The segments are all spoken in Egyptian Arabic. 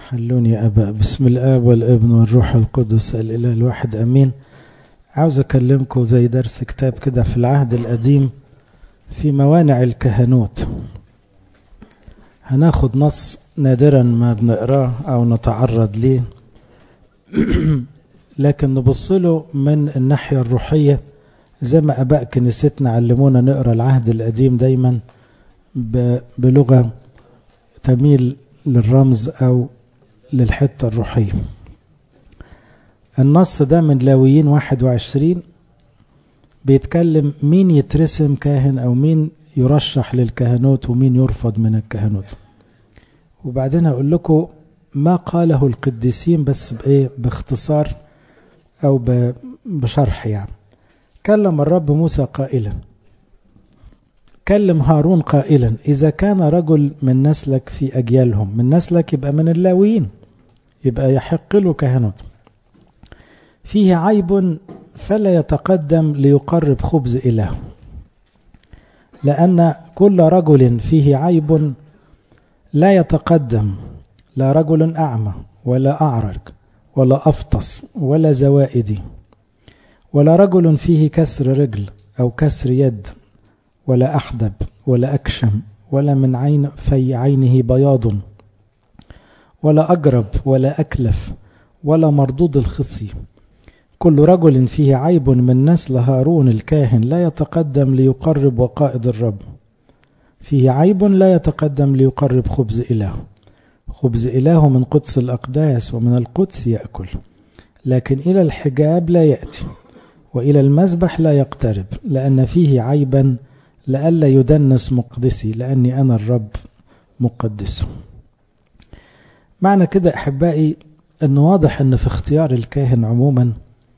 حلوني يا أبا بسم الآب والابن والروح القدس الإله الواحد أمين عاوز أكلمكم زي درس كتاب كده في العهد القديم في موانع الكهنوت هناخد نص نادرا ما بنقراه أو نتعرض ليه لكن نبص له من الناحية الروحية زي ما أباء كنيستنا علمونا نقرأ العهد القديم دايما بلغة تميل للرمز أو للحتة الروحية النص ده من لاويين 21 بيتكلم مين يترسم كاهن أو مين يرشح للكهنوت ومين يرفض من الكهنوت وبعدين هقول لكم ما قاله القديسين بس بإيه باختصار أو بشرح يعني كلم الرب موسى قائلا كلم هارون قائلا إذا كان رجل من نسلك في أجيالهم من نسلك يبقى من اللاويين يبقى يحق له كهنوت فيه عيب فلا يتقدم ليقرب خبز إله لأن كل رجل فيه عيب لا يتقدم لا رجل أعمى ولا أعرج ولا أفطس ولا زوائدي ولا رجل فيه كسر رجل أو كسر يد ولا أحدب ولا أكشم ولا من عين في عينه بياض ولا أجرب ولا أكلف ولا مردود الخصي كل رجل فيه عيب من نسل هارون الكاهن لا يتقدم ليقرب وقائد الرب فيه عيب لا يتقدم ليقرب خبز إله خبز إله من قدس الأقداس ومن القدس يأكل لكن إلى الحجاب لا يأتي وإلى المذبح لا يقترب لأن فيه عيبا لئلا يدنس مقدسي لأني أنا الرب مقدسه معنى كده أحبائي أنه واضح أن في اختيار الكاهن عموما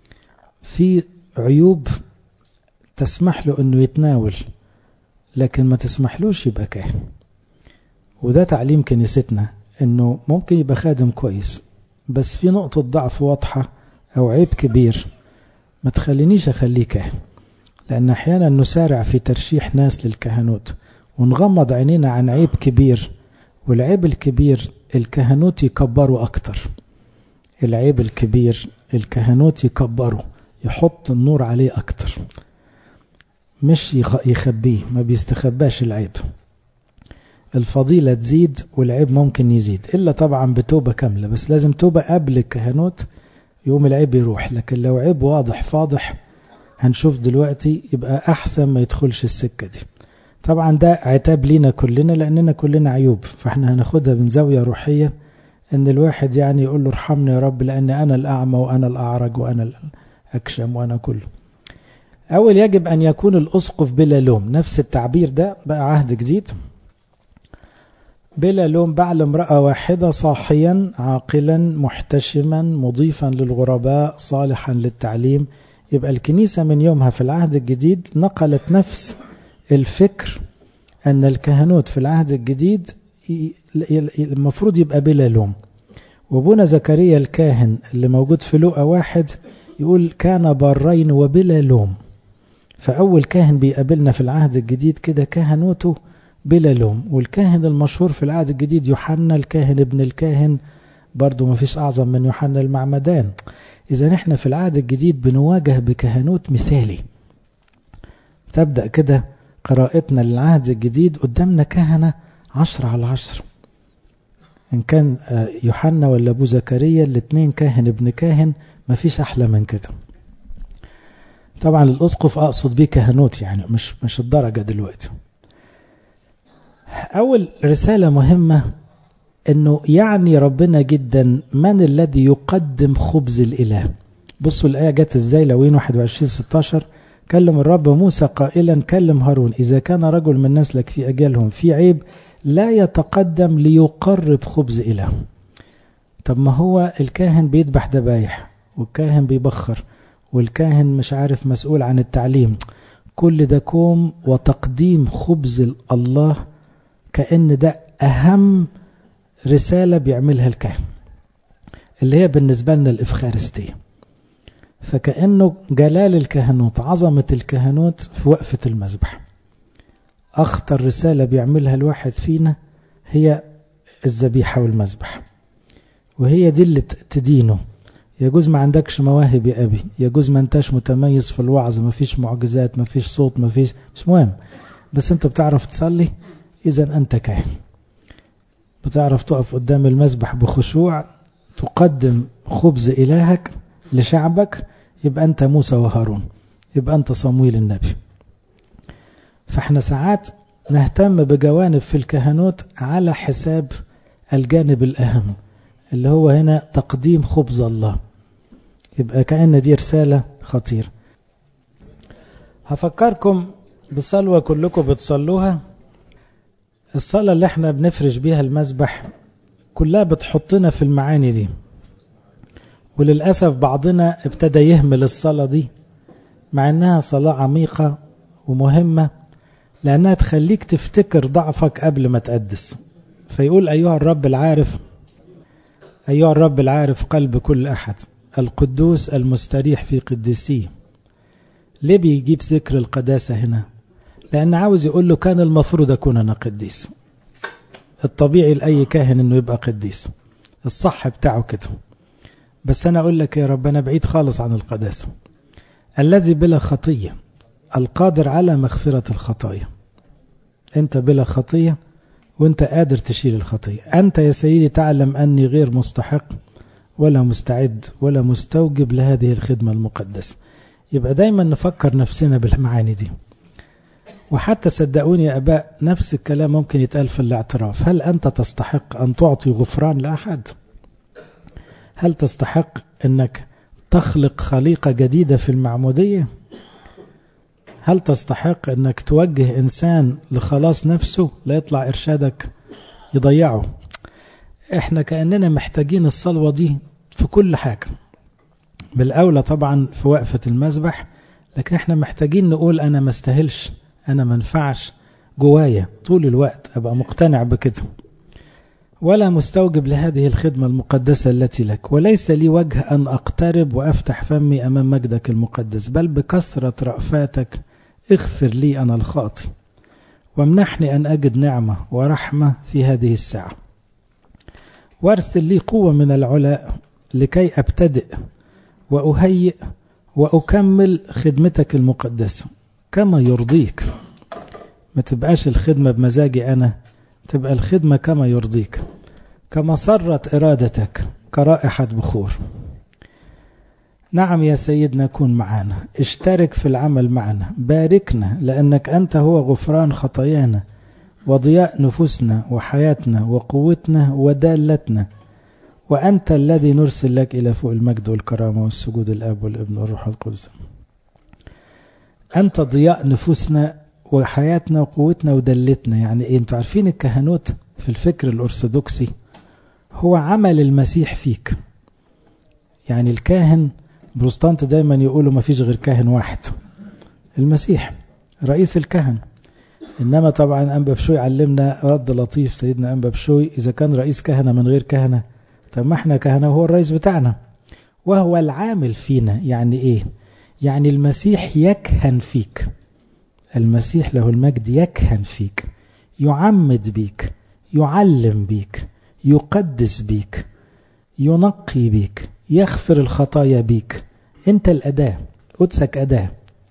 في عيوب تسمح له أنه يتناول لكن ما تسمحلوش يبقى كاهن وده تعليم كنيستنا أنه ممكن يبقى خادم كويس بس في نقطة ضعف واضحة أو عيب كبير ما تخلينيش أخليه كاهن لأن أحيانا نسارع في ترشيح ناس للكهنوت ونغمض عينينا عن عيب كبير والعيب الكبير الكهنوت يكبروا أكتر العيب الكبير الكهنوت يكبروا يحط النور عليه أكتر مش يخبيه ما بيستخباش العيب الفضيلة تزيد والعيب ممكن يزيد إلا طبعا بتوبة كاملة بس لازم توبة قبل الكهنوت يوم العيب يروح لكن لو عيب واضح فاضح هنشوف دلوقتي يبقى أحسن ما يدخلش السكة دي طبعا ده عتاب لينا كلنا لأننا كلنا عيوب فاحنا هناخدها من زاوية روحية ان الواحد يعني يقول له ارحمني يا رب لأن أنا الأعمى وأنا الأعرج وأنا الأكشم وأنا كله أول يجب أن يكون الأسقف بلا لوم نفس التعبير ده بقى عهد جديد بلا لوم بعل امرأة واحدة صاحيا عاقلا محتشما مضيفا للغرباء صالحا للتعليم يبقى الكنيسة من يومها في العهد الجديد نقلت نفس الفكر أن الكهنوت في العهد الجديد المفروض يبقى بلا لوم وابونا زكريا الكاهن اللي موجود في لوقا واحد يقول كان بارين وبلا لوم فأول كاهن بيقابلنا في العهد الجديد كده كهنوته بلا لوم والكاهن المشهور في العهد الجديد يوحنا الكاهن ابن الكاهن برضه ما فيش أعظم من يوحنا المعمدان إذا احنا في العهد الجديد بنواجه بكهنوت مثالي تبدأ كده قراءتنا للعهد الجديد قدامنا كهنة عشرة على عشر إن كان يوحنا ولا أبو زكريا الاثنين كاهن ابن كاهن ما فيش أحلى من كده طبعا الأسقف أقصد بيه كهنوت يعني مش مش الدرجة دلوقتي أول رسالة مهمة أنه يعني ربنا جدا من الذي يقدم خبز الإله بصوا الآية جت إزاي لوين 21 16 كلم الرب موسى قائلا كلم هارون إذا كان رجل من نسلك في أجالهم في عيب لا يتقدم ليقرب خبز إله طب ما هو الكاهن بيذبح ذبايح والكاهن بيبخر والكاهن مش عارف مسؤول عن التعليم كل ده كوم وتقديم خبز الله كأن ده أهم رسالة بيعملها الكاهن اللي هي بالنسبة لنا الإفخارستية فكأنه جلال الكهنوت عظمة الكهنوت في وقفة المذبح أخطر رسالة بيعملها الواحد فينا هي الذبيحة والمذبح وهي دي اللي تدينه يجوز ما عندكش مواهب يا أبي يجوز ما انتش متميز في الوعظ ما فيش معجزات ما فيش صوت ما فيش مش مهم بس انت بتعرف تصلي إذا أنت كاهن بتعرف تقف قدام المسبح بخشوع تقدم خبز إلهك لشعبك يبقى أنت موسى وهارون يبقى أنت صمويل النبي فاحنا ساعات نهتم بجوانب في الكهنوت على حساب الجانب الأهم اللي هو هنا تقديم خبز الله يبقى كأن دي رسالة خطيرة هفكركم بصلوة كلكم بتصلوها الصلاة اللي احنا بنفرش بيها المسبح كلها بتحطنا في المعاني دي وللأسف بعضنا ابتدى يهمل الصلاة دي مع انها صلاة عميقة ومهمة لأنها تخليك تفتكر ضعفك قبل ما تقدس فيقول أيها الرب العارف أيها الرب العارف قلب كل أحد القدوس المستريح في قدسيه ليه بيجيب ذكر القداسة هنا لأن عاوز يقول له كان المفروض أكون أنا قديس الطبيعي لأي كاهن أنه يبقى قديس الصح بتاعه كده بس أنا أقول لك يا رب أنا بعيد خالص عن القداسة الذي بلا خطية القادر على مغفرة الخطايا أنت بلا خطية وأنت قادر تشيل الخطية أنت يا سيدي تعلم أني غير مستحق ولا مستعد ولا مستوجب لهذه الخدمة المقدسة يبقى دايما نفكر نفسنا بالمعاني دي وحتى صدقوني يا أباء نفس الكلام ممكن يتقال في الاعتراف هل أنت تستحق أن تعطي غفران لأحد هل تستحق أنك تخلق خليقة جديدة في المعمودية هل تستحق أنك توجه إنسان لخلاص نفسه لا يطلع إرشادك يضيعه إحنا كأننا محتاجين الصلوة دي في كل حاجة بالأولى طبعا في وقفة المسبح لكن إحنا محتاجين نقول أنا ما استاهلش أنا ما انفعش جوايا طول الوقت أبقى مقتنع بكده ولا مستوجب لهذه الخدمة المقدسة التي لك وليس لي وجه أن أقترب وأفتح فمي أمام مجدك المقدس بل بكثرة رأفاتك اغفر لي أنا الخاطي وامنحني أن أجد نعمة ورحمة في هذه الساعة وارسل لي قوة من العلاء لكي أبتدئ وأهيئ وأكمل خدمتك المقدسة كما يرضيك ما تبقاش الخدمة بمزاجي أنا تبقى الخدمة كما يرضيك كما صرت إرادتك كرائحة بخور نعم يا سيدنا كن معنا اشترك في العمل معنا باركنا لأنك أنت هو غفران خطايانا وضياء نفوسنا وحياتنا وقوتنا ودالتنا وأنت الذي نرسل لك إلى فوق المجد والكرامة والسجود الأب والابن والروح القدس أنت ضياء نفوسنا وحياتنا وقوتنا ودلتنا يعني إيه أنتوا عارفين الكهنوت في الفكر الأرثوذكسي هو عمل المسيح فيك يعني الكاهن بروستانت دايما يقولوا ما فيش غير كاهن واحد المسيح رئيس الكهن إنما طبعا أنبا بشوي علمنا رد لطيف سيدنا أنبا بشوي إذا كان رئيس كهنة من غير كهنة طب ما احنا كهنة وهو الرئيس بتاعنا وهو العامل فينا يعني إيه يعني المسيح يكهن فيك المسيح له المجد يكهن فيك يعمد بيك يعلم بيك يقدس بيك ينقي بيك يغفر الخطايا بيك انت الأداة قدسك أداة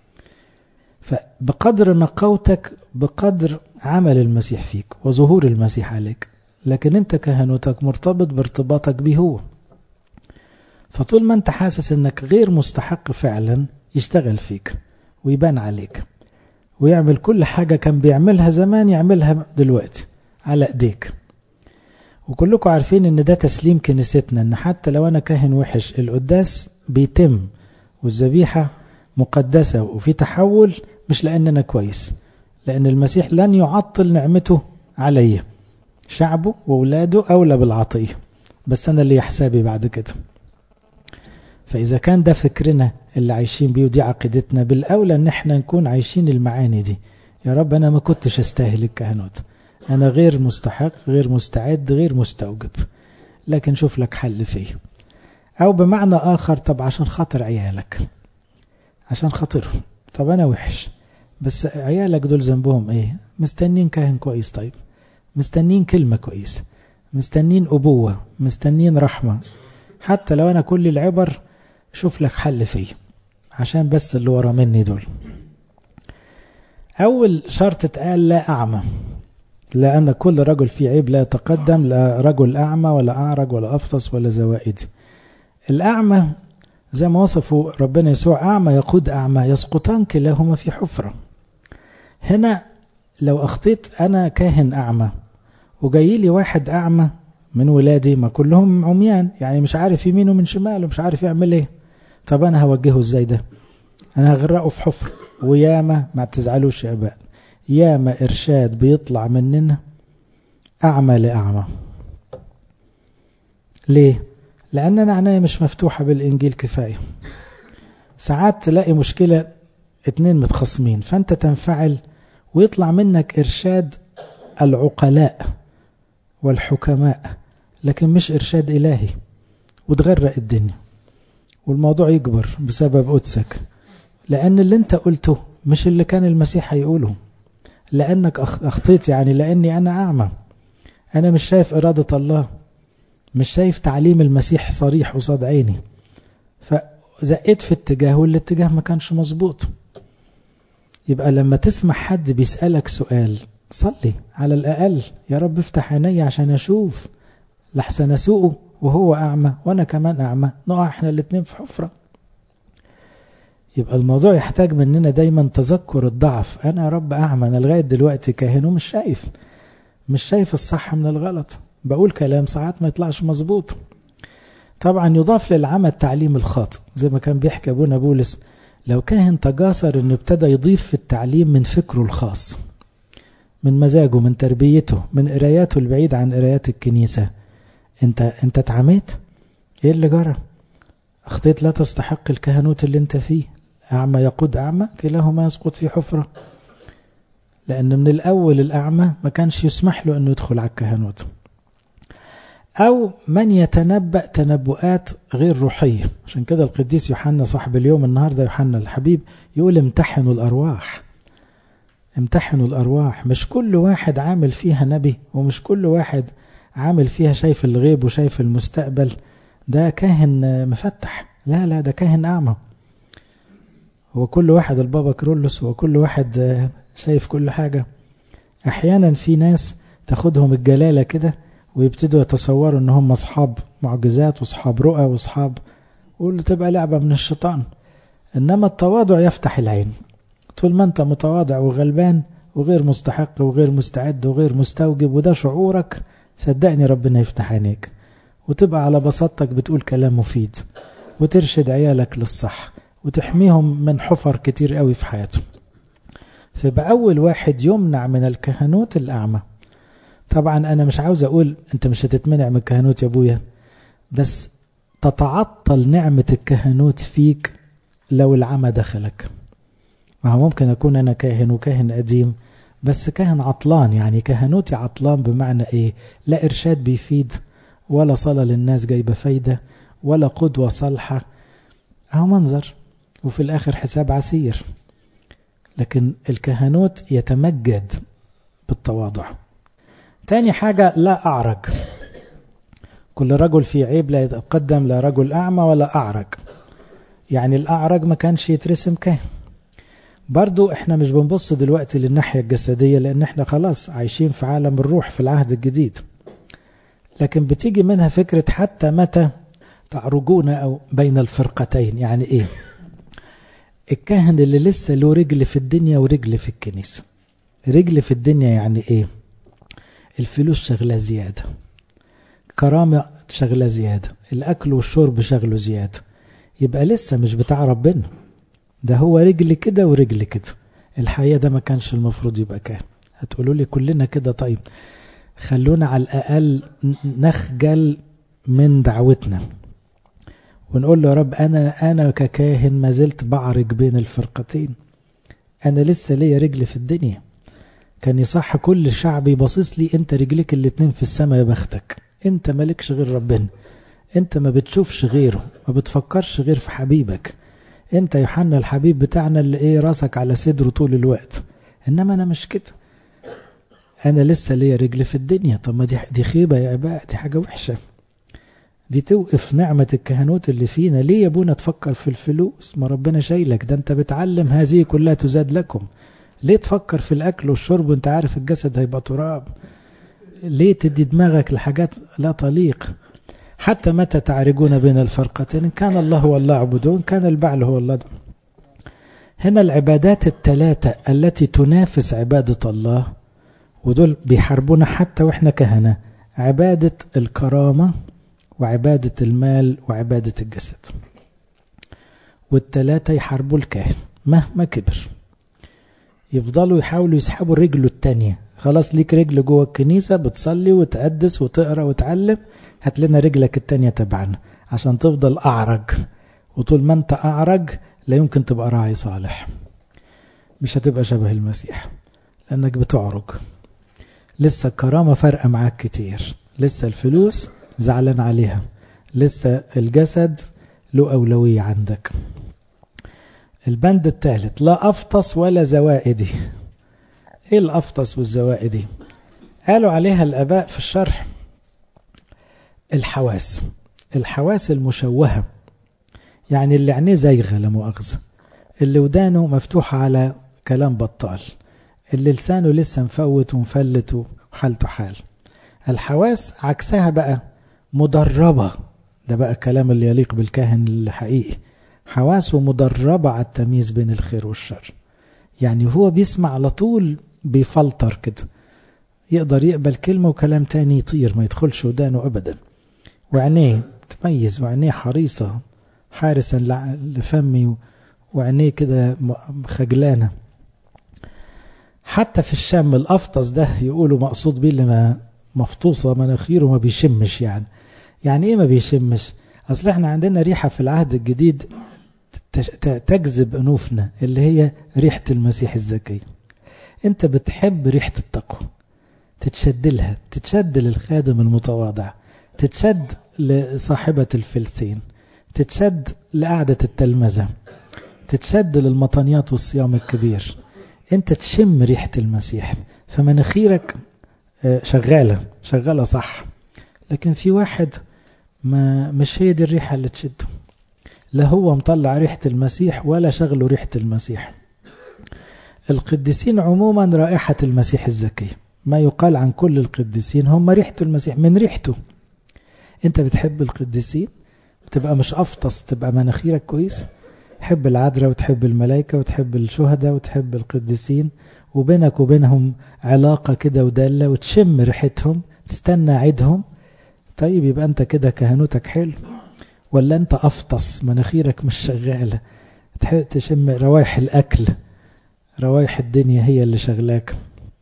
فبقدر نقوتك بقدر عمل المسيح فيك وظهور المسيح عليك لكن انت كهنوتك مرتبط بارتباطك به هو فطول ما انت حاسس انك غير مستحق فعلا يشتغل فيك ويبان عليك ويعمل كل حاجة كان بيعملها زمان يعملها دلوقتي على ايديك وكلكم عارفين ان ده تسليم كنيستنا ان حتى لو انا كاهن وحش القداس بيتم والذبيحة مقدسة وفي تحول مش لان انا كويس لان المسيح لن يعطل نعمته علي شعبه وولاده اولى بالعطية بس انا اللي حسابي بعد كده فإذا كان ده فكرنا اللي عايشين بيه ودي عقيدتنا بالأولى ان احنا نكون عايشين المعاني دي يا رب أنا ما كنتش أستاهل الكهنوت أنا غير مستحق غير مستعد غير مستوجب لكن شوف لك حل فيه أو بمعنى آخر طب عشان خاطر عيالك عشان خاطرهم طب أنا وحش بس عيالك دول ذنبهم إيه مستنين كاهن كويس طيب مستنين كلمة كويسة مستنين أبوة مستنين رحمة حتى لو أنا كل العبر شوف لك حل فيه عشان بس اللي ورا مني دول أول شرط اتقال لا أعمى لأن كل رجل فيه عيب لا يتقدم لا رجل أعمى ولا أعرج ولا أفطس ولا زوائدي الأعمى زي ما وصفوا ربنا يسوع أعمى يقود أعمى يسقطان كلاهما في حفرة هنا لو أخطيت أنا كاهن أعمى وجاي لي واحد أعمى من ولادي ما كلهم عميان يعني مش عارف يمينه من شماله مش عارف يعمل ايه طب أنا هوجهه ازاي ده أنا هغرقه في حفر وياما ما تزعلوش يا أباء ياما إرشاد بيطلع مننا أعمى لأعمى ليه؟ لأننا عناية مش مفتوحة بالإنجيل كفاية ساعات تلاقي مشكلة اتنين متخصمين فأنت تنفعل ويطلع منك إرشاد العقلاء والحكماء لكن مش إرشاد إلهي وتغرق الدنيا والموضوع يكبر بسبب قدسك لأن اللي انت قلته مش اللي كان المسيح هيقوله لأنك أخطيت يعني لأني أنا أعمى أنا مش شايف إرادة الله مش شايف تعليم المسيح صريح قصاد عيني فزقيت في اتجاه والاتجاه ما كانش مظبوط يبقى لما تسمع حد بيسألك سؤال صلي على الأقل يا رب افتح عيني عشان أشوف لحسن أسوقه وهو أعمى وأنا كمان أعمى نقع احنا الاتنين في حفرة يبقى الموضوع يحتاج مننا دايما تذكر الضعف أنا يا رب أعمى أنا لغاية دلوقتي كاهن ومش شايف مش شايف الصح من الغلط بقول كلام ساعات ما يطلعش مظبوط طبعا يضاف للعمى التعليم الخاطئ زي ما كان بيحكي أبونا بولس لو كاهن تجاسر انه ابتدى يضيف في التعليم من فكره الخاص من مزاجه من تربيته من قراياته البعيد عن قرايات الكنيسة انت انت اتعميت ايه اللي جرى اخطيت لا تستحق الكهنوت اللي انت فيه اعمى يقود اعمى كلاهما يسقط في حفرة لان من الاول الاعمى ما كانش يسمح له انه يدخل على الكهنوت أو من يتنبأ تنبؤات غير روحية عشان كده القديس يوحنا صاحب اليوم النهاردة يوحنا الحبيب يقول امتحنوا الأرواح امتحنوا الأرواح مش كل واحد عامل فيها نبي ومش كل واحد عامل فيها شايف الغيب وشايف المستقبل ده كاهن مفتح لا لا ده كاهن أعمى هو كل واحد البابا كرولوس هو كل واحد شايف كل حاجة أحيانا في ناس تاخدهم الجلالة كده ويبتدوا يتصوروا ان هم اصحاب معجزات واصحاب رؤى واصحاب واللي تبقى لعبة من الشيطان انما التواضع يفتح العين طول ما انت متواضع وغلبان وغير مستحق وغير مستعد وغير مستوجب وده شعورك صدقني ربنا يفتح عينيك وتبقى على بساطتك بتقول كلام مفيد وترشد عيالك للصح وتحميهم من حفر كتير قوي في حياتهم فيبقى أول واحد يمنع من الكهنوت الأعمى طبعا أنا مش عاوز أقول أنت مش هتتمنع من الكهنوت يا أبويا بس تتعطل نعمة الكهنوت فيك لو العمى دخلك ما هو ممكن أكون أنا كاهن وكاهن قديم بس كاهن عطلان يعني كهنوتي عطلان بمعنى إيه لا إرشاد بيفيد ولا صلاة للناس جايبة فايدة ولا قدوة صالحة أهو منظر وفي الآخر حساب عسير لكن الكهنوت يتمجد بالتواضع تاني حاجة لا أعرج كل رجل في عيب لا يتقدم لا رجل أعمى ولا أعرج يعني الأعرج ما كانش يترسم كاهن برضو احنا مش بنبص دلوقتي للناحية الجسدية لأن احنا خلاص عايشين في عالم الروح في العهد الجديد لكن بتيجي منها فكرة حتى متى تعرجون أو بين الفرقتين يعني إيه الكاهن اللي لسه له رجل في الدنيا ورجل في الكنيسة رجل في الدنيا يعني إيه الفلوس شغلة زيادة كرامة شغلة زيادة الأكل والشرب شغله زيادة يبقى لسه مش بتاع ربنا ده هو رجل كده ورجل كده الحقيقة ده ما كانش المفروض يبقى كاهن هتقولوا لي كلنا كده طيب خلونا على الأقل نخجل من دعوتنا ونقول له يا رب أنا أنا ككاهن ما زلت بعرج بين الفرقتين أنا لسه ليا رجل في الدنيا كان يصح كل شعب يبصص لي أنت رجلك الاتنين في السماء يا بختك أنت مالكش غير ربنا أنت ما بتشوفش غيره ما بتفكرش غير في حبيبك أنت يوحنا الحبيب بتاعنا اللي إيه راسك على صدره طول الوقت إنما أنا مش كده أنا لسه ليا رجل في الدنيا طب ما دي, دي خيبة يا أباء دي حاجة وحشة دي توقف نعمة الكهنوت اللي فينا ليه يا ابونا تفكر في الفلوس ما ربنا شايلك ده انت بتعلم هذه كلها تزاد لكم ليه تفكر في الأكل والشرب وانت عارف الجسد هيبقى تراب ليه تدي دماغك لحاجات لا تليق حتى متى تعرجون بين الفرقتين إن كان الله هو الله اعبدوه إن كان البعل هو الله هنا العبادات الثلاثة التي تنافس عبادة الله ودول بيحاربونا حتى وإحنا كهنة عبادة الكرامة وعبادة المال وعبادة الجسد والثلاثة يحاربوا الكاهن مهما كبر يفضلوا يحاولوا يسحبوا رجله التانية خلاص ليك رجل جوه الكنيسة بتصلي وتقدس وتقرأ وتعلم هات لنا رجلك التانية تبعنا عشان تفضل أعرج وطول ما أنت أعرج لا يمكن تبقى راعي صالح مش هتبقى شبه المسيح لأنك بتعرج لسه الكرامة فرقة معاك كتير لسه الفلوس زعلان عليها لسه الجسد له أولوية عندك البند الثالث لا أفطس ولا زوائدي إيه الأفطس والزوائدي قالوا عليها الأباء في الشرح الحواس الحواس المشوهة يعني اللي عينيه زيغة لا مؤاخذة اللي ودانه مفتوحة على كلام بطال اللي لسانه لسه مفوت ومفلت وحالته حال الحواس عكسها بقى مدربة ده بقى كلام اللي يليق بالكاهن الحقيقي حواسه مدربة على التمييز بين الخير والشر يعني هو بيسمع على طول بيفلتر كده يقدر يقبل كلمة وكلام تاني يطير ما يدخلش ودانه أبدا وعينيه تميز وعينيه حريصة حارسا لفمي وعينيه كده خجلانة حتى في الشم الأفطس ده يقولوا مقصود بيه اللي ما مفطوسة مناخيره ما بيشمش يعني يعني ايه ما بيشمش اصل احنا عندنا ريحة في العهد الجديد تجذب انوفنا اللي هي ريحة المسيح الزكي انت بتحب ريحة التقوى تتشد لها تتشد للخادم المتواضع تتشد لصاحبة الفلسين تتشد لقعدة التلمذة تتشد للمطانيات والصيام الكبير انت تشم ريحة المسيح فمناخيرك شغالة شغالة صح لكن في واحد ما مش هي دي الريحة اللي تشده لا هو مطلع ريحة المسيح ولا شغله ريحة المسيح القديسين عموما رائحة المسيح الزكي ما يقال عن كل القديسين هم ريحة المسيح من ريحته انت بتحب القديسين بتبقى مش أفطس تبقى مناخيرك كويس تحب العذراء وتحب الملائكة وتحب الشهداء وتحب القديسين وبينك وبينهم علاقة كده ودالة وتشم ريحتهم تستنى عيدهم طيب يبقى انت كده كهنوتك حلو ولا انت افطس مناخيرك مش شغالة تشم روايح الاكل روايح الدنيا هي اللي شغلاك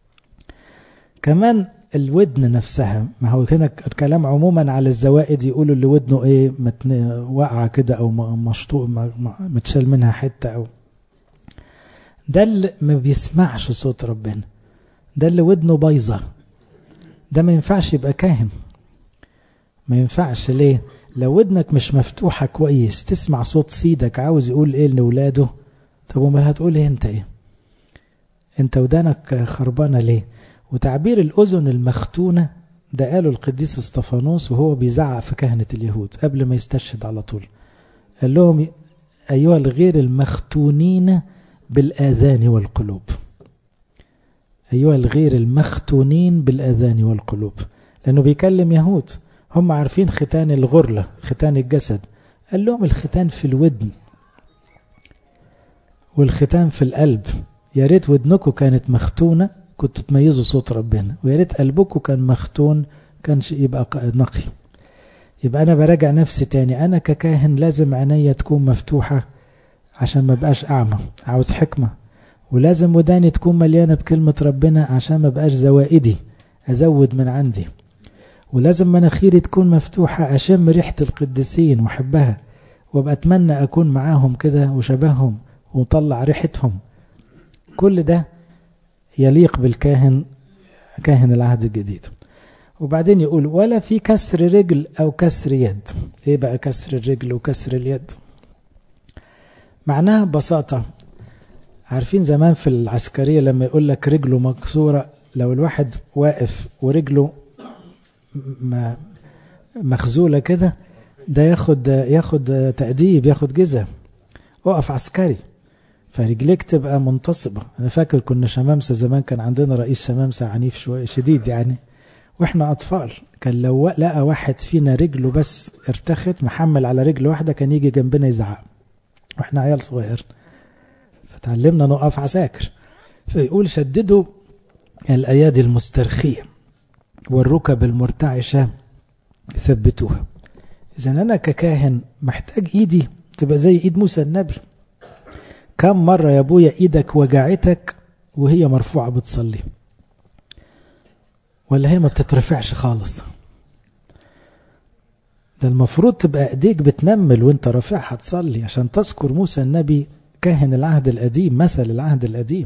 كمان الودن نفسها ما هو هنا الكلام عموما على الزوائد يقولوا اللي ودنه ايه واقعه كده او مشطوق متشال منها حته او ده اللي ما بيسمعش صوت ربنا ده اللي ودنه بايظه ده ما ينفعش يبقى كاهن ما ينفعش ليه لو ودنك مش مفتوحة كويس تسمع صوت سيدك عاوز يقول ايه لولاده طب وما هتقول ايه انت ايه انت ودانك خربانة ليه وتعبير الأذن المختونة ده قاله القديس استفانوس وهو بيزعق في كهنة اليهود قبل ما يستشهد على طول قال لهم أيها الغير المختونين بالآذان والقلوب أيها الغير المختونين بالآذان والقلوب لأنه بيكلم يهود هم عارفين ختان الغرلة ختان الجسد قال لهم الختان في الودن والختان في القلب يا ريت ودنكم كانت مختونة كنتوا تميزوا صوت ربنا ويا ريت قلبكم كان مختون كان يبقى نقي يبقى أنا براجع نفسي تاني أنا ككاهن لازم عينيا تكون مفتوحة عشان ما بقاش أعمى عاوز حكمة ولازم وداني تكون مليانة بكلمة ربنا عشان ما بقاش زوائدي أزود من عندي ولازم مناخيري تكون مفتوحة أشم ريحة القديسين وأحبها وابقى أتمنى أكون معاهم كده وشبههم وطلع ريحتهم كل ده يليق بالكاهن كاهن العهد الجديد وبعدين يقول ولا في كسر رجل أو كسر يد إيه بقى كسر الرجل وكسر اليد معناها ببساطة عارفين زمان في العسكرية لما يقول لك رجله مكسورة لو الواحد واقف ورجله مخزولة كده ده ياخد ياخد تأديب ياخد جزء اقف عسكري فرجليك تبقى منتصبة أنا فاكر كنا شمامسة زمان كان عندنا رئيس شمامسة عنيف شوية شديد يعني وإحنا أطفال كان لو لقى واحد فينا رجله بس ارتخت محمل على رجل واحدة كان يجي جنبنا يزعق وإحنا عيال صغير فتعلمنا نقف عساكر فيقول شددوا الأيادي المسترخية والركب المرتعشة ثبتوها إذا أنا ككاهن محتاج إيدي تبقى زي إيد موسى النبي كم مرة يا أبويا إيدك وجعتك وهي مرفوعة بتصلي ولا هي ما بتترفعش خالص ده المفروض تبقى ايديك بتنمل وانت رافعها تصلي عشان تذكر موسى النبي كاهن العهد القديم مثل العهد القديم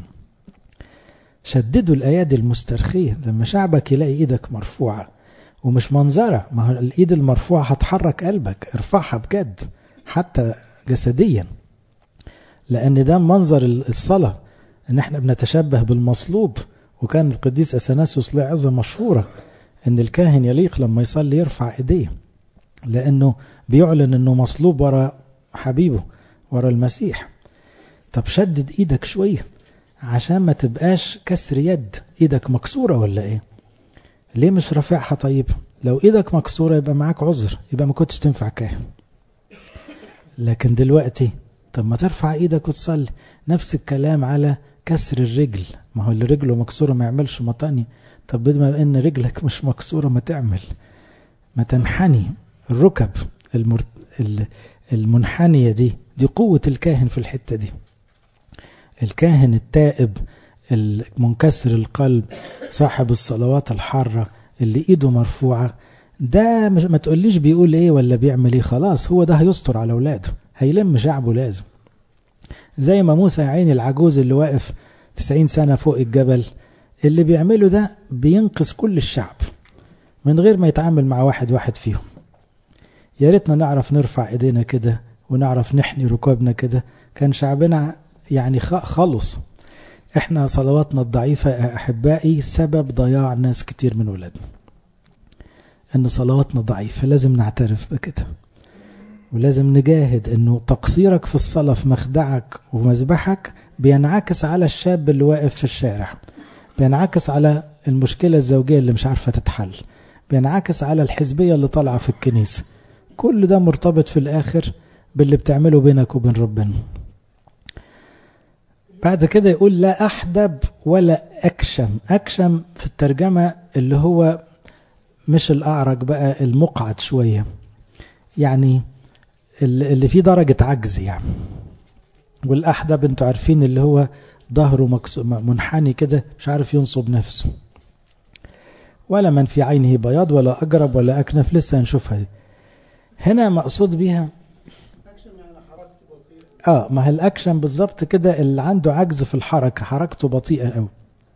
شددوا الايادي المسترخية لما شعبك يلاقي ايدك مرفوعة ومش منظرة ما هو الايد المرفوعة هتحرك قلبك ارفعها بجد حتى جسديا لان ده منظر الصلاة ان احنا بنتشبه بالمصلوب وكان القديس اثناسيوس له عظة مشهورة ان الكاهن يليق لما يصلي يرفع ايديه لانه بيعلن انه مصلوب ورا حبيبه ورا المسيح طب شدد ايدك شوية عشان ما تبقاش كسر يد ايدك مكسورة ولا ايه ليه مش رافعها طيب لو ايدك مكسورة يبقى معاك عذر يبقى ما كنتش تنفع كاهن لكن دلوقتي طب ما ترفع ايدك وتصلي نفس الكلام على كسر الرجل ما هو اللي رجله مكسورة ما يعملش مطاني طب بما ان رجلك مش مكسورة ما تعمل ما تنحني الركب المر... المنحنية دي دي قوة الكاهن في الحتة دي الكاهن التائب المنكسر القلب صاحب الصلوات الحارة اللي ايده مرفوعة ده مش ما تقوليش بيقول ايه ولا بيعمل ايه خلاص هو ده هيستر على اولاده هيلم شعبه لازم زي ما موسى يا عيني العجوز اللي واقف 90 سنة فوق الجبل اللي بيعمله ده بينقذ كل الشعب من غير ما يتعامل مع واحد واحد فيهم يا ريتنا نعرف نرفع ايدينا كده ونعرف نحني ركابنا كده كان شعبنا يعني خلص احنا صلواتنا الضعيفة يا احبائي سبب ضياع ناس كتير من ولادنا ان صلواتنا ضعيفة لازم نعترف بكده ولازم نجاهد انه تقصيرك في الصلاة في مخدعك ومذبحك بينعكس على الشاب اللي واقف في الشارع بينعكس على المشكلة الزوجية اللي مش عارفة تتحل بينعكس على الحزبية اللي طالعة في الكنيسة كل ده مرتبط في الآخر باللي بتعمله بينك وبين ربنا بعد كده يقول لا أحدب ولا أكشم أكشم في الترجمة اللي هو مش الأعرج بقى المقعد شوية يعني اللي فيه درجة عجز يعني والأحدب انتوا عارفين اللي هو ظهره منحني كده مش عارف ينصب نفسه ولا من في عينه بياض ولا أجرب ولا أكنف لسه هنشوفها دي هنا مقصود بيها اه ما هي الاكشن بالظبط كده اللي عنده عجز في الحركة حركته بطيئة قوي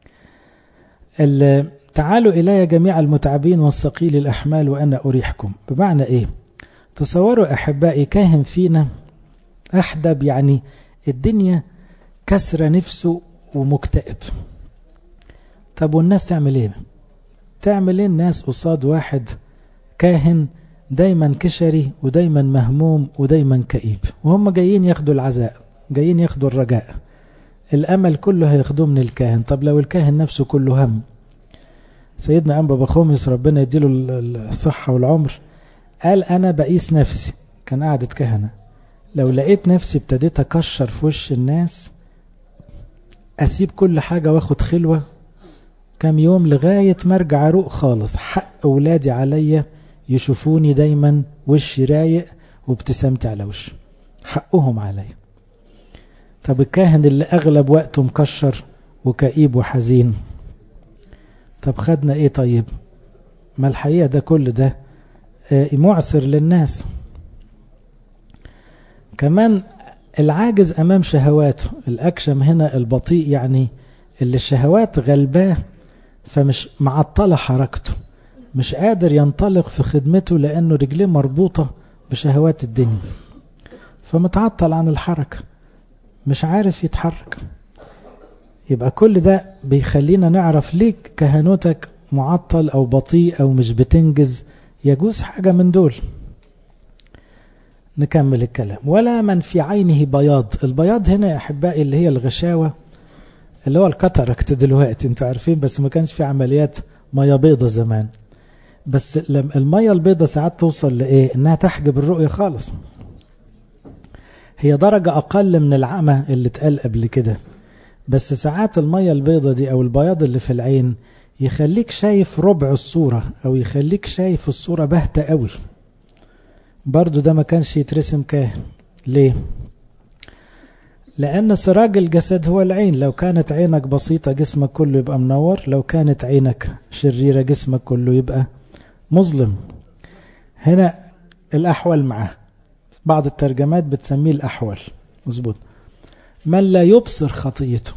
تعالوا إلي جميع المتعبين والثقيل الأحمال وأنا أريحكم بمعنى إيه تصوروا أحبائي كاهن فينا أحدب يعني الدنيا كسر نفسه ومكتئب طب والناس تعمل ايه تعمل ايه الناس قصاد واحد كاهن دايما كشري ودايما مهموم ودايما كئيب وهم جايين ياخدوا العزاء جايين ياخدوا الرجاء الأمل كله هياخدوه من الكاهن طب لو الكاهن نفسه كله هم سيدنا أنبا بخومس ربنا يديله الصحة والعمر قال أنا بقيس نفسي كان قاعدة كهنة لو لقيت نفسي ابتديت أكشر في وش الناس أسيب كل حاجة واخد خلوة كام يوم لغاية ما ارجع اروق خالص حق أولادي عليا يشوفوني دايما وشي رايق وابتسامتي على وشي حقهم عليا طب الكاهن اللي أغلب وقته مكشر وكئيب وحزين طب خدنا ايه طيب ما الحقيقة ده كل ده معسر للناس كمان العاجز أمام شهواته الأكشم هنا البطيء يعني اللي الشهوات غلباه فمش معطلة حركته مش قادر ينطلق في خدمته لأنه رجليه مربوطة بشهوات الدنيا فمتعطل عن الحركة مش عارف يتحرك يبقى كل ده بيخلينا نعرف ليه كهنوتك معطل أو بطيء أو مش بتنجز يجوز حاجة من دول نكمل الكلام ولا من في عينه بياض البياض هنا يا أحبائي اللي هي الغشاوة اللي هو الكتركت دلوقتي انتوا عارفين بس ما كانش في عمليات مية بيضة زمان بس لما المية البيضة ساعات توصل لإيه إنها تحجب الرؤية خالص هي درجة أقل من العمى اللي اتقال قبل كده بس ساعات المية البيضة دي أو البياض اللي في العين يخليك شايف ربع الصورة أو يخليك شايف الصورة باهتة قوي برضو ده ما كانش يترسم كاهن ليه لأن سراج الجسد هو العين لو كانت عينك بسيطة جسمك كله يبقى منور لو كانت عينك شريرة جسمك كله يبقى مظلم هنا الأحول معه بعض الترجمات بتسميه الأحول مظبوط من لا يبصر خطيته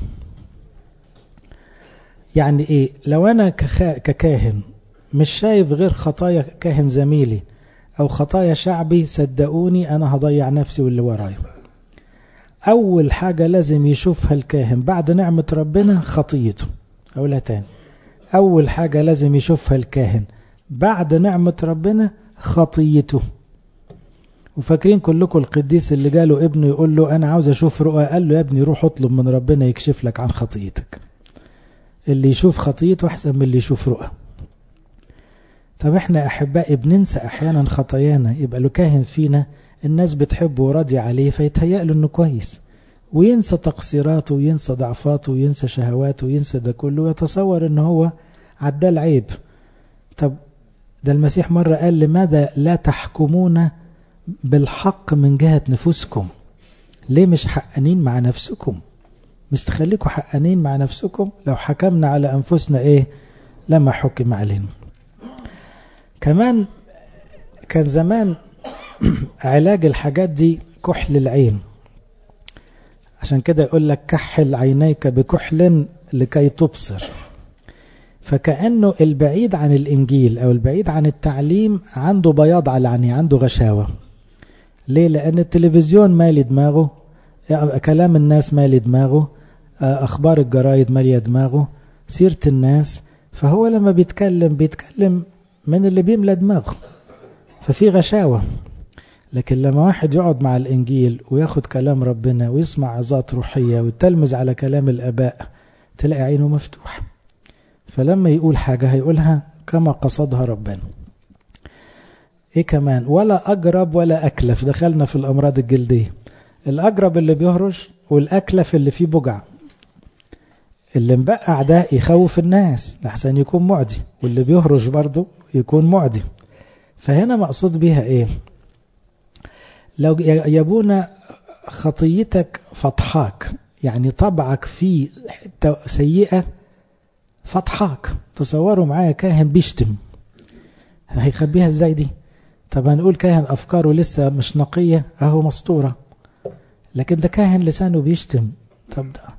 يعني ايه لو انا ككاهن مش شايف غير خطايا كاهن زميلي او خطايا شعبي صدقوني انا هضيع نفسي واللي ورايا اول حاجة لازم يشوفها الكاهن بعد نعمة ربنا خطيته اقولها تاني اول حاجة لازم يشوفها الكاهن بعد نعمة ربنا خطيته وفاكرين كلكم القديس اللي جاله ابنه يقول له انا عاوز اشوف رؤى قال له يا ابني روح اطلب من ربنا يكشف لك عن خطيتك اللي يشوف خطيته احسن من اللي يشوف رؤى طب احنا احبائي بننسى احيانا خطايانا يبقى له كاهن فينا الناس بتحبه وراضي عليه فيتهيأ له انه كويس وينسى تقصيراته وينسى ضعفاته وينسى شهواته وينسى ده كله ويتصور ان هو عدال عيب طب ده المسيح مرة قال لماذا لا تحكمون بالحق من جهة نفوسكم ليه مش حقانين مع نفسكم مش تخليكم حقانين مع نفسكم لو حكمنا على أنفسنا إيه لما حكم علينا كمان كان زمان علاج الحاجات دي كحل العين عشان كده يقول لك كحل عينيك بكحل لكي تبصر فكأنه البعيد عن الإنجيل أو البعيد عن التعليم عنده بياض على عينيه عنده غشاوة ليه لأن التلفزيون مالي دماغه كلام الناس مالي دماغه أخبار الجرايد مالية دماغه سيرة الناس فهو لما بيتكلم بيتكلم من اللي بيملى دماغه ففي غشاوة لكن لما واحد يقعد مع الإنجيل وياخد كلام ربنا ويسمع عظات روحية ويتلمز على كلام الآباء تلاقي عينه مفتوح فلما يقول حاجة هيقولها كما قصدها ربنا ايه كمان ولا أجرب ولا أكلف دخلنا في الأمراض الجلدية الأجرب اللي بيهرش والأكلف اللي فيه بجع اللي مبقع ده يخوف الناس لحسن يكون معدي واللي بيهرش برضه يكون معدي فهنا مقصود بيها ايه لو يبونا خطيتك فضحاك يعني طبعك فيه حتة سيئة فضحاك تصوروا معايا كاهن بيشتم هيخبيها ازاي دي طب هنقول كاهن افكاره لسه مش نقية اهو مسطورة لكن ده كاهن لسانه بيشتم طب ده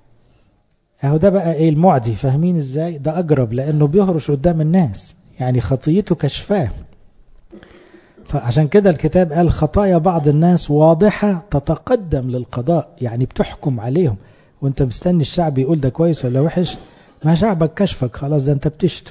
اهو ده بقى ايه المعدي فاهمين ازاي ده اجرب لانه بيهرش قدام الناس يعني خطيته كشفاه فعشان كده الكتاب قال خطايا بعض الناس واضحة تتقدم للقضاء يعني بتحكم عليهم وانت مستني الشعب يقول ده كويس ولا وحش ما شعبك كشفك خلاص ده انت بتشتم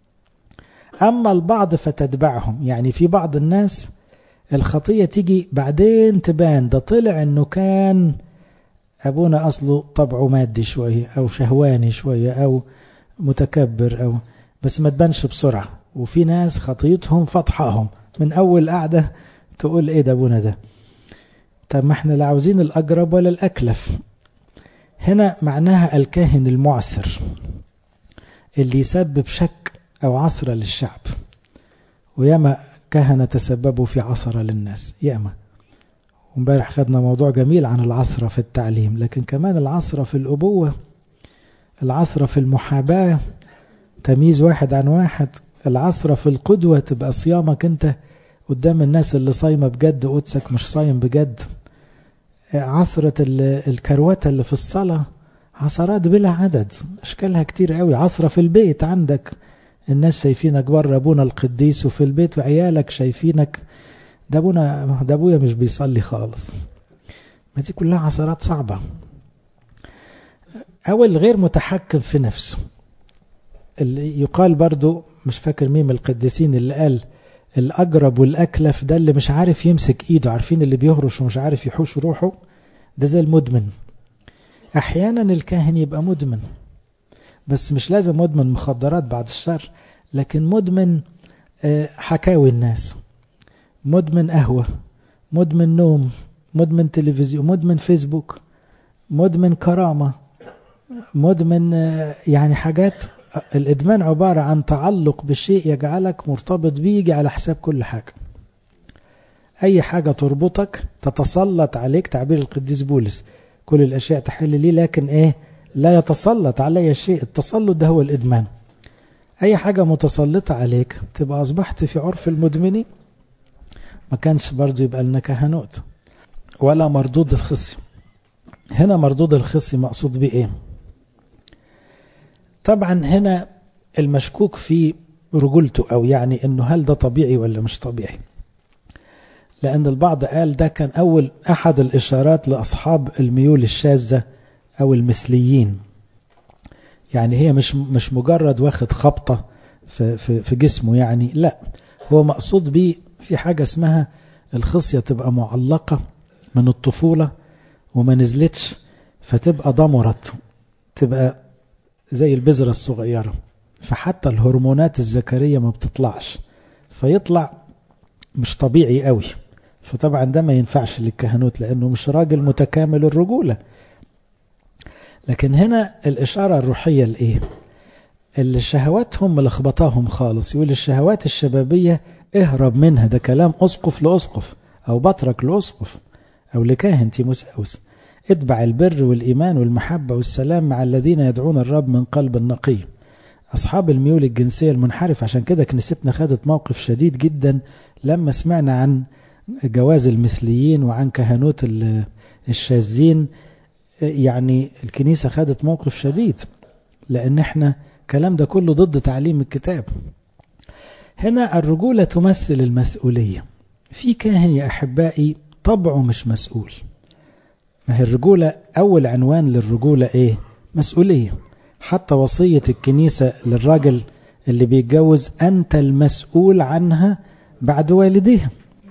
أما البعض فتتبعهم يعني في بعض الناس الخطية تيجي بعدين تبان ده طلع انه كان أبونا أصله طبعه مادي شوية أو شهواني شوية أو متكبر أو بس ما تبانش بسرعة وفي ناس خطيتهم فضحاهم من أول قعدة تقول إيه ده أبونا ده طب ما احنا لا عاوزين الأقرب ولا الأكلف هنا معناها الكاهن المعسر اللي يسبب شك أو عصرة للشعب وياما كهنة تسببوا في عصرة للناس ياما ومبارح خدنا موضوع جميل عن العصرة في التعليم لكن كمان العصرة في الأبوة العصرة في المحاباة تمييز واحد عن واحد العصرة في القدوة تبقى صيامك انت قدام الناس اللي صايمة بجد قدسك مش صايم بجد عصرة الكروتة اللي في الصلاة عصرات بلا عدد اشكالها كتير قوي عصرة في البيت عندك الناس شايفينك بره ابونا القديس وفي البيت وعيالك شايفينك ده ابونا ده ابويا مش بيصلي خالص ما دي كلها عصرات صعبة أو الغير متحكم في نفسه اللي يقال برضو مش فاكر مين من القديسين اللي قال الأجرب والأكلف ده اللي مش عارف يمسك إيده عارفين اللي بيهرش ومش عارف يحوش روحه ده زي المدمن أحيانا الكاهن يبقى مدمن بس مش لازم مدمن مخدرات بعد الشر لكن مدمن حكاوي الناس مدمن قهوة مدمن نوم مدمن تلفزيون مدمن فيسبوك مدمن كرامة مدمن يعني حاجات الإدمان عبارة عن تعلق بشيء يجعلك مرتبط بيه يجي على حساب كل حاجة أي حاجة تربطك تتسلط عليك تعبير القديس بولس كل الأشياء تحل لي لكن إيه لا يتسلط علي شيء التسلط ده هو الإدمان أي حاجة متسلطة عليك تبقى أصبحت في عرف المدمنين ما كانش برضو يبقى لنا كهنوت ولا مردود الخصي هنا مردود الخصي مقصود بيه إيه طبعا هنا المشكوك في رجولته أو يعني أنه هل ده طبيعي ولا مش طبيعي لأن البعض قال ده كان أول أحد الإشارات لأصحاب الميول الشاذة أو المثليين يعني هي مش مش مجرد واخد خبطة في, في, في جسمه يعني لا هو مقصود بيه في حاجة اسمها الخصية تبقى معلقة من الطفولة وما نزلتش فتبقى ضمرت تبقى زي البذرة الصغيرة فحتى الهرمونات الذكرية ما بتطلعش فيطلع مش طبيعي قوي فطبعا ده ما ينفعش للكهنوت لأنه مش راجل متكامل الرجولة لكن هنا الإشارة الروحية لإيه اللي شهواتهم ملخبطاهم خالص يقول الشهوات الشبابية اهرب منها ده كلام أسقف لأسقف أو بطرك لأسقف أو لكاهن تيموساوس اتبع البر والإيمان والمحبة والسلام مع الذين يدعون الرب من قلب نقي أصحاب الميول الجنسية المنحرف عشان كده كنيستنا خدت موقف شديد جدا لما سمعنا عن جواز المثليين وعن كهنوت الشاذين يعني الكنيسة خدت موقف شديد لأن احنا كلام ده كله ضد تعليم الكتاب هنا الرجولة تمثل المسؤولية في كاهن يا أحبائي طبعه مش مسؤول ما هي الرجولة أول عنوان للرجولة إيه مسؤولية حتى وصية الكنيسة للراجل اللي بيتجوز أنت المسؤول عنها بعد والديها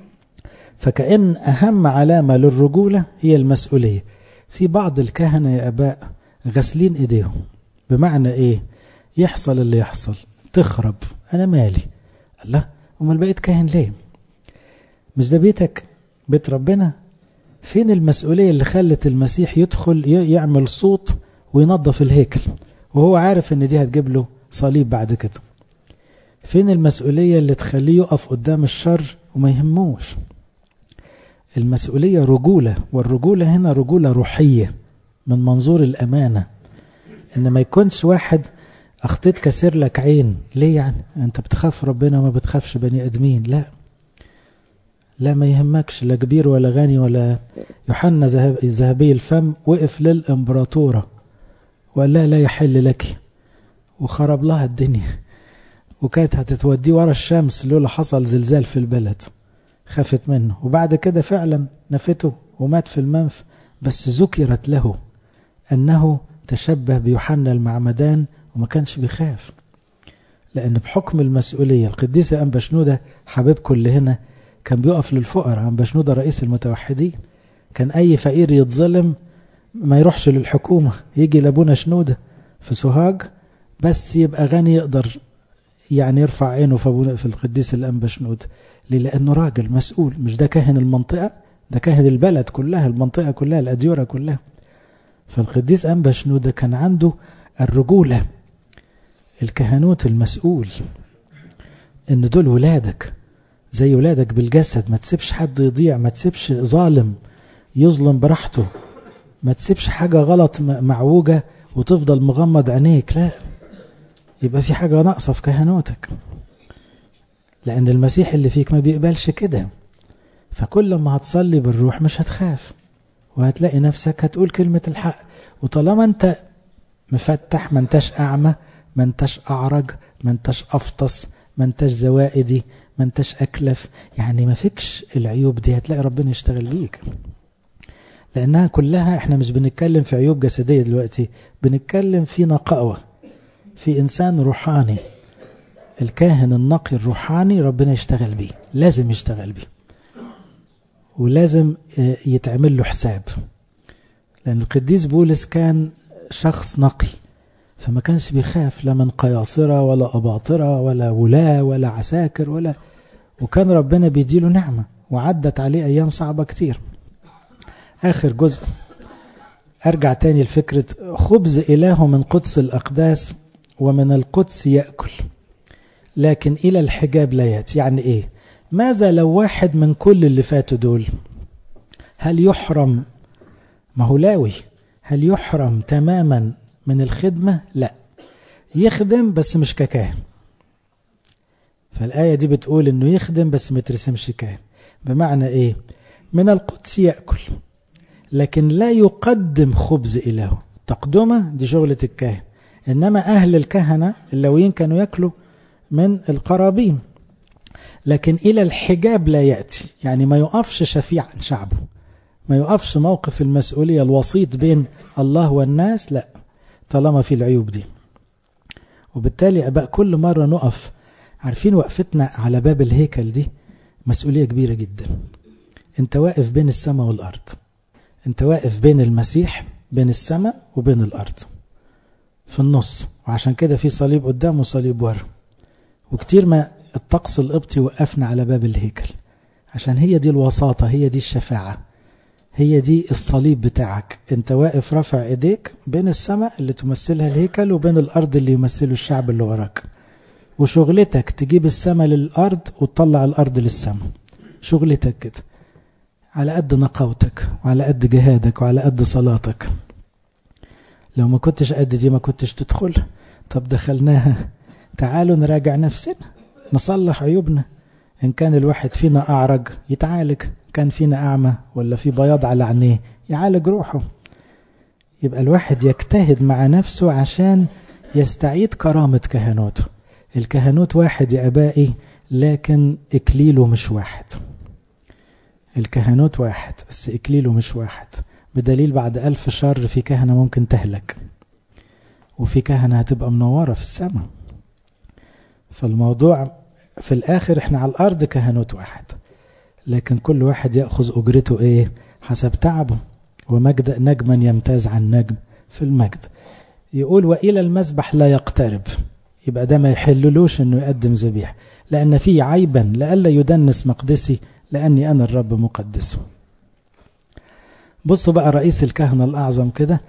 فكأن أهم علامة للرجولة هي المسؤولية في بعض الكهنة يا أباء غسلين إيديهم بمعنى إيه يحصل اللي يحصل تخرب أنا مالي الله أمال بقيت كاهن ليه مش ده بيتك بيت ربنا فين المسؤولية اللي خلت المسيح يدخل يعمل صوت وينظف الهيكل وهو عارف ان دي هتجيب له صليب بعد كده فين المسؤولية اللي تخليه يقف قدام الشر وما يهموش المسؤولية رجولة والرجولة هنا رجولة روحية من منظور الأمانة إن ما يكونش واحد أخطيت كسر لك عين ليه يعني أنت بتخاف ربنا وما بتخافش بني أدمين لا لا ما يهمكش لا كبير ولا غني ولا يوحنا ذهبي الفم وقف للإمبراطورة وقال لها لا يحل لك وخرب لها الدنيا وكانت هتتوديه ورا الشمس لولا حصل زلزال في البلد خافت منه وبعد كده فعلا نفته ومات في المنف بس ذكرت له أنه تشبه بيوحنا المعمدان وما كانش بيخاف لأن بحكم المسؤولية القديسة أنبا شنودة حبيبكم اللي هنا كان بيقف للفقراء أنبا شنودة رئيس المتوحدين كان أي فقير يتظلم ما يروحش للحكومة يجي لابونا شنودة في سوهاج بس يبقى غني يقدر يعني يرفع عينه في, في القديس الأنبا شنودة ليه لأنه راجل مسؤول مش ده كاهن المنطقة ده كاهن البلد كلها المنطقة كلها الأديرة كلها فالقديس أنبا شنودة كان عنده الرجولة الكهنوت المسؤول ان دول ولادك زي ولادك بالجسد ما تسيبش حد يضيع ما تسيبش ظالم يظلم براحته ما تسيبش حاجة غلط معوجة وتفضل مغمض عينيك لا يبقى في حاجة ناقصة في كهنوتك لأن المسيح اللي فيك ما بيقبلش كده فكل ما هتصلي بالروح مش هتخاف وهتلاقي نفسك هتقول كلمة الحق وطالما انت مفتح ما انتش أعمى ما انتش أعرج ما انتش أفطس ما انتش زوائدي ما انتش أكلف يعني ما فيكش العيوب دي هتلاقي ربنا يشتغل بيك لأنها كلها احنا مش بنتكلم في عيوب جسدية دلوقتي بنتكلم في نقاوة في إنسان روحاني الكاهن النقي الروحاني ربنا يشتغل بيه لازم يشتغل بيه ولازم يتعمل له حساب لأن القديس بولس كان شخص نقي فما كانش بيخاف لا من قياصرة ولا أباطرة ولا ولاة ولا عساكر ولا وكان ربنا بيديله نعمة وعدت عليه أيام صعبة كتير آخر جزء أرجع تاني لفكرة خبز إله من قدس الأقداس ومن القدس يأكل لكن إلى الحجاب لا يأتي يعني إيه ماذا لو واحد من كل اللي فاتوا دول هل يحرم ما هو لاوي هل يحرم تماما من الخدمة لا يخدم بس مش ككاهن فالآية دي بتقول انه يخدم بس ما يترسمش كاهن بمعنى ايه من القدس يأكل لكن لا يقدم خبز إلهه تقدمة دي شغلة الكاهن إنما أهل الكهنة اللويين كانوا يأكلوا من القرابين لكن إلى الحجاب لا يأتي يعني ما يقفش شفيع عن شعبه ما يقفش موقف المسؤولية الوسيط بين الله والناس لا طالما في العيوب دي وبالتالي أبقى كل مرة نقف عارفين وقفتنا على باب الهيكل دي مسؤولية كبيرة جدا انت واقف بين السماء والأرض انت واقف بين المسيح بين السماء وبين الأرض في النص وعشان كده في صليب قدام وصليب ورا وكتير ما الطقس القبطي وقفنا على باب الهيكل عشان هي دي الوساطة هي دي الشفاعة هي دي الصليب بتاعك انت واقف رافع ايديك بين السماء اللي تمثلها الهيكل وبين الارض اللي يمثله الشعب اللي وراك وشغلتك تجيب السماء للارض وتطلع الارض للسماء شغلتك كده على قد نقاوتك وعلى قد جهادك وعلى قد صلاتك لو ما كنتش قد دي ما كنتش تدخل طب دخلناها تعالوا نراجع نفسنا نصلح عيوبنا إن كان الواحد فينا أعرج يتعالج كان فينا أعمى ولا في بياض على عينيه يعالج روحه يبقى الواحد يجتهد مع نفسه عشان يستعيد كرامة كهنوته الكهنوت واحد يا أبائي لكن إكليله مش واحد الكهنوت واحد بس إكليله مش واحد بدليل بعد ألف شر في كهنة ممكن تهلك وفي كهنة هتبقى منورة في السماء فالموضوع في الآخر احنا على الأرض كهنوت واحد لكن كل واحد يأخذ أجرته إيه حسب تعبه ومجد نجما يمتاز عن نجم في المجد يقول وإلى المذبح لا يقترب يبقى ده ما يحللوش انه يقدم ذبيح لأن فيه عيبا لئلا يدنس مقدسي لأني أنا الرب مقدسه بصوا بقى رئيس الكهنة الأعظم كده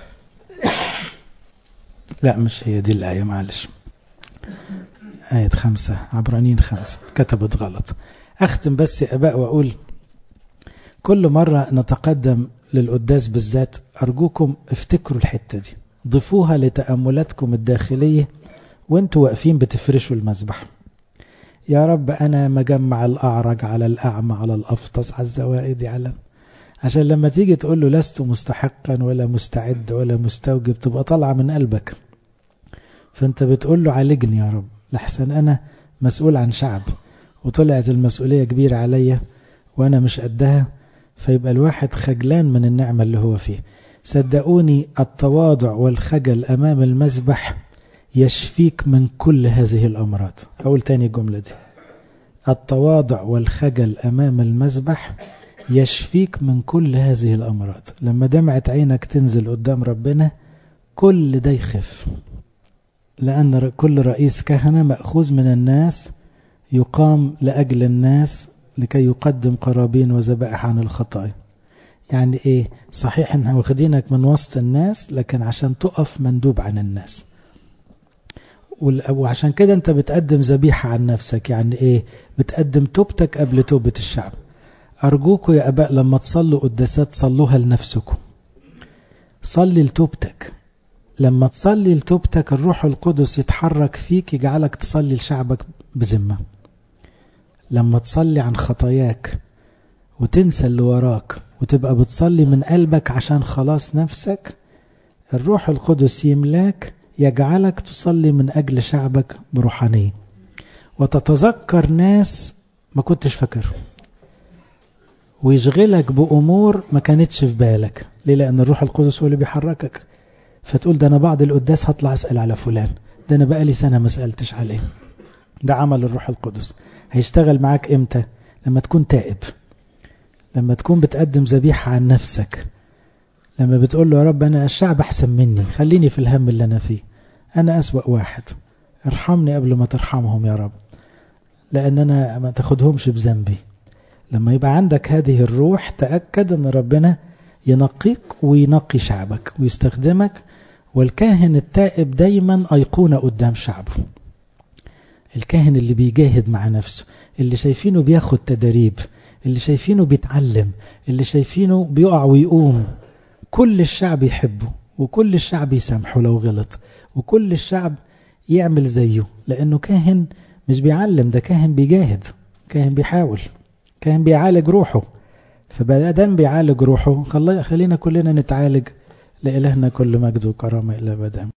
لا مش هي دي الآية معلش آية خمسة عبرانين خمسة كتبت غلط أختم بس يا أباء وأقول كل مرة نتقدم للقداس بالذات أرجوكم افتكروا الحتة دي ضيفوها لتأملاتكم الداخلية وانتوا واقفين بتفرشوا المذبح يا رب أنا مجمع الأعرج على الأعمى على الأفطس على الزوائد على عشان لما تيجي تقول له لست مستحقا ولا مستعد ولا مستوجب تبقى طالعة من قلبك فانت بتقول له عالجني يا رب لحسن أنا مسؤول عن شعب وطلعت المسؤولية كبيرة عليا وأنا مش قدها فيبقى الواحد خجلان من النعمة اللي هو فيه صدقوني التواضع والخجل أمام المذبح يشفيك من كل هذه الأمراض أقول تاني الجملة دي التواضع والخجل أمام المذبح يشفيك من كل هذه الأمراض لما دمعة عينك تنزل قدام ربنا كل ده يخف لأن كل رئيس كهنة مأخوذ من الناس يقام لأجل الناس لكي يقدم قرابين وذبائح عن الخطايا يعني ايه صحيح انها واخدينك من وسط الناس لكن عشان تقف مندوب عن الناس وعشان كده انت بتقدم ذبيحة عن نفسك يعني ايه بتقدم توبتك قبل توبة الشعب ارجوكوا يا اباء لما تصلوا قداسات صلوها لنفسكم صلي لتوبتك لما تصلي لتوبتك الروح القدس يتحرك فيك يجعلك تصلي لشعبك بذمة لما تصلي عن خطاياك وتنسى اللي وراك وتبقى بتصلي من قلبك عشان خلاص نفسك الروح القدس يملاك يجعلك تصلي من أجل شعبك بروحانية وتتذكر ناس ما كنتش فاكرهم ويشغلك بأمور ما كانتش في بالك ليه لأن الروح القدس هو اللي بيحركك فتقول ده أنا بعد القداس هطلع أسأل على فلان ده أنا بقالي سنة ما سألتش عليه ده عمل الروح القدس هيشتغل معاك إمتى لما تكون تائب لما تكون بتقدم ذبيحة عن نفسك لما بتقول له يا رب أنا الشعب أحسن مني خليني في الهم اللي أنا فيه أنا أسوأ واحد ارحمني قبل ما ترحمهم يا رب لأن أنا ما تاخدهمش بذنبي لما يبقى عندك هذه الروح تأكد أن ربنا ينقيك وينقي شعبك ويستخدمك والكاهن التائب دايما أيقونة قدام شعبه الكاهن اللي بيجاهد مع نفسه اللي شايفينه بياخد تدريب اللي شايفينه بيتعلم اللي شايفينه بيقع ويقوم كل الشعب يحبه وكل الشعب يسامحه لو غلط وكل الشعب يعمل زيه لأنه كاهن مش بيعلم ده كاهن بيجاهد كاهن بيحاول كاهن بيعالج روحه فبدام بيعالج روحه خلينا كلنا نتعالج لإلهنا كل مجد وكرامة إلى بدام